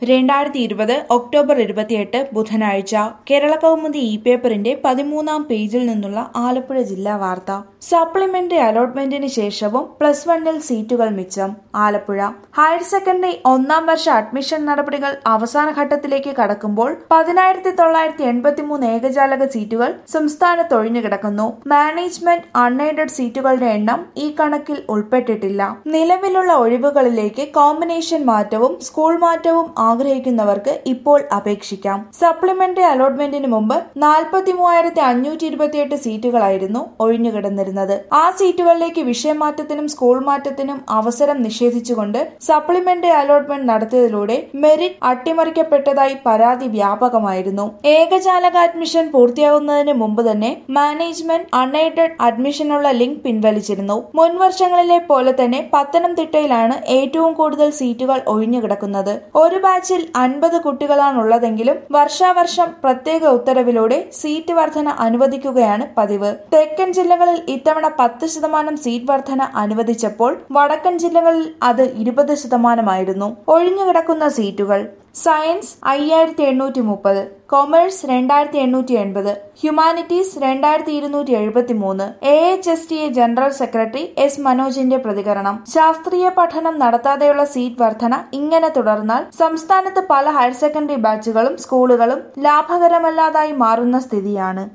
രണ്ടായിരത്തി ഇരുപത് ഒക്ടോബർ ഇരുപത്തിയെട്ട് ബുധനാഴ്ച കേരള കൗമുദി ഇ പേപ്പറിന്റെ പതിമൂന്നാം പേജിൽ നിന്നുള്ള ആലപ്പുഴ ജില്ലാ വാർത്ത സപ്ലിമെന്ററി അലോട്ട്മെന്റിന് ശേഷവും പ്ലസ് വണ്ണിൽ സീറ്റുകൾ മിച്ചം ആലപ്പുഴ ഹയർ സെക്കൻഡറി ഒന്നാം വർഷ അഡ്മിഷൻ നടപടികൾ അവസാന ഘട്ടത്തിലേക്ക് കടക്കുമ്പോൾ പതിനായിരത്തി തൊള്ളായിരത്തി എൺപത്തിമൂന്ന് ഏകജാലക സീറ്റുകൾ സംസ്ഥാനത്ത് ഒഴിഞ്ഞുകിടക്കുന്നു മാനേജ്മെന്റ് അൺഎയ്ഡഡ് സീറ്റുകളുടെ എണ്ണം ഈ കണക്കിൽ ഉൾപ്പെട്ടിട്ടില്ല നിലവിലുള്ള ഒഴിവുകളിലേക്ക് കോമ്പിനേഷൻ മാറ്റവും സ്കൂൾ മാറ്റവും ആഗ്രഹിക്കുന്നവർക്ക് ഇപ്പോൾ അപേക്ഷിക്കാം സപ്ലിമെന്ററി അലോട്ട്മെന്റിന് മുമ്പ് നാൽപ്പത്തി മൂവായിരത്തി അഞ്ഞൂറ്റി ഇരുപത്തിയെട്ട് സീറ്റുകളായിരുന്നു ഒഴിഞ്ഞുകിടന്നിരുന്നത് ആ സീറ്റുകളിലേക്ക് വിഷയമാറ്റത്തിനും സ്കൂൾ മാറ്റത്തിനും അവസരം നിഷേധിച്ചുകൊണ്ട് സപ്ലിമെന്ററി അലോട്ട്മെന്റ് നടത്തിയതിലൂടെ മെറിറ്റ് അട്ടിമറിക്കപ്പെട്ടതായി പരാതി വ്യാപകമായിരുന്നു ഏകജാലക അഡ്മിഷൻ പൂർത്തിയാകുന്നതിന് മുമ്പ് തന്നെ മാനേജ്മെന്റ് അൺഎയ്ഡഡ് അഡ്മിഷനുള്ള ലിങ്ക് പിൻവലിച്ചിരുന്നു മുൻ വർഷങ്ങളിലെ പോലെ തന്നെ പത്തനംതിട്ടയിലാണ് ഏറ്റവും കൂടുതൽ സീറ്റുകൾ ഒഴിഞ്ഞുകിടക്കുന്നത് ഒരു ബാച്ചിൽ അൻപത് കുട്ടികളാണുള്ളതെങ്കിലും വർഷാവർഷം പ്രത്യേക ഉത്തരവിലൂടെ സീറ്റ് വർധന അനുവദിക്കുകയാണ് പതിവ് തെക്കൻ ജില്ലകളിൽ ഇത്തവണ പത്ത് ശതമാനം സീറ്റ് വർധന അനുവദിച്ചപ്പോൾ വടക്കൻ ജില്ലകളിൽ അത് ഇരുപത് ശതമാനമായിരുന്നു ഒഴിഞ്ഞുകിടക്കുന്ന സീറ്റുകൾ സയൻസ് അയ്യായിരത്തി എണ്ണൂറ്റി മുപ്പത് കൊമേഴ്സ് രണ്ടായിരത്തി എണ്ണൂറ്റി എൺപത് ഹ്യൂമാനിറ്റീസ് രണ്ടായിരത്തി ഇരുന്നൂറ്റി എഴുപത്തി മൂന്ന് A H S T A general secretary S മനോജിന്റെ പ്രതികരണം ശാസ്ത്രീയ പഠനം നടത്താതെയുള്ള സീറ്റ് വർധന ഇങ്ങനെ തുടർന്നാൽ സംസ്ഥാനത്ത് പല ഹയർ സെക്കൻഡറി ബാച്ചുകളും സ്കൂളുകളും ലാഭകരമല്ലാതായി മാറുന്ന സ്ഥിതിയാണ്